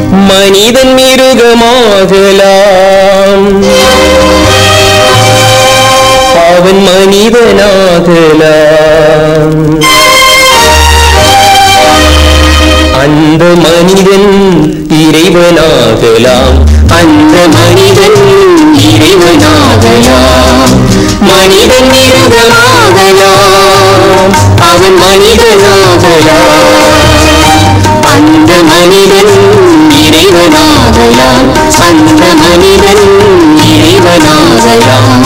மனிதன் மிருகமாகலாம் அவன் மனிதனாகலாம் அந்த மனிதன் இறைவனாகலாம் அந்த மனிதன் இறைவனாகலாம் மனிதன் மிருகமாகலாம் அவன் மனிதனாகலாம் அந்த மனிதன் இறைவனாகலாம் அந்த மனிதன் இறைவனாகலாம்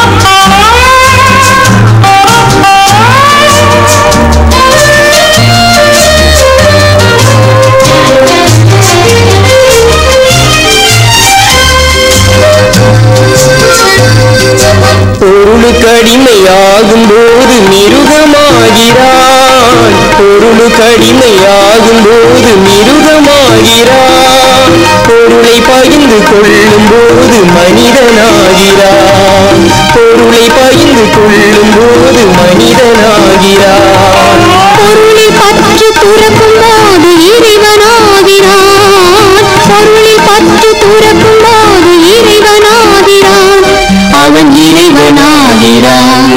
பொருளுக்கு அடிமையாகும் போது மிருகமாகிறான் பொருளுக்கு அடிமையாகும் போது மிருகமாகிறான் பொருளை பகிர்ந்து கொள்ளும் போது மனிதனாகிறான் பொருளை பகிர்ந்து கொள்ளும் போது மனிதனாகிறான் பொருளை பற்று துறக்கும் போது இறைவனாகிறான் பொருளை பற்று துறக்கும் போது இறைவனாகிறான் அவன் இறைவனாகிறான்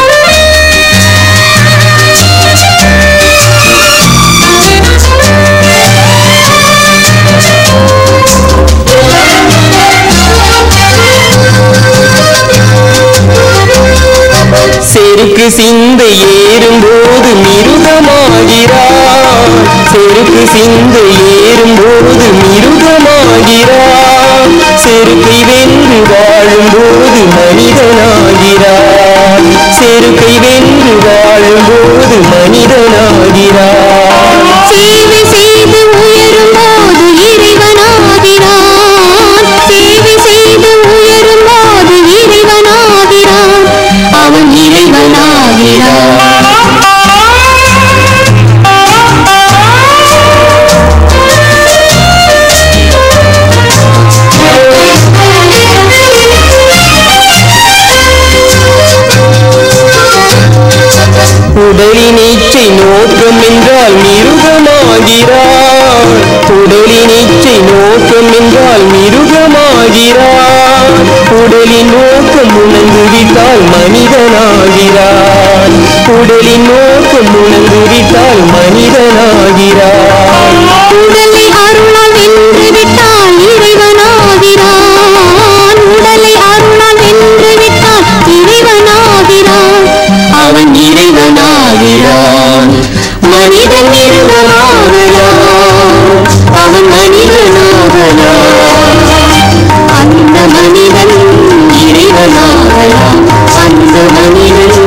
செருக்கு சிந்தை ஏறும்போது மிருகமாகிறான் செருக்கு சிந்தை ஏறும்போது மிருகமாகிறான் செருக்கை வென்று வாழும்போது மனிதனாகிறான் செருக்கை வென்று வாழும்போது மனிதனாகிறான் சேவை செய்து உயரும் போது இறைவனாகிறான் சேவை செய்து உயரும் போது இறைவனாகிறான் அவன் இறைவனாகிறான் உடலின் இச்சை நோக்கம் என்றால் மிருகமாகிறான் உடலின் இச்சை நோக்கம் என்றால் மிருகமாகிறான் உடலின் நோக்கம் உணர்ந்து விட்டால் மனிதனாகிறான் உடலின் நோக்கம் உணர்ந்து விட்டால் மனிதனாகிறான் உடலை அருளால் வென்று விட்டால் இறைவனாகிறான் உடலை அருளால் வென்று விட்டால் இறைவனாகிறான் அவன் இறைவனாகிறான் மனிதன் மிருகமாகலாம் அவன் மனிதனாகலாம் அந்த மனிதன் இறைவனாகலாம் அந்த மனிதன்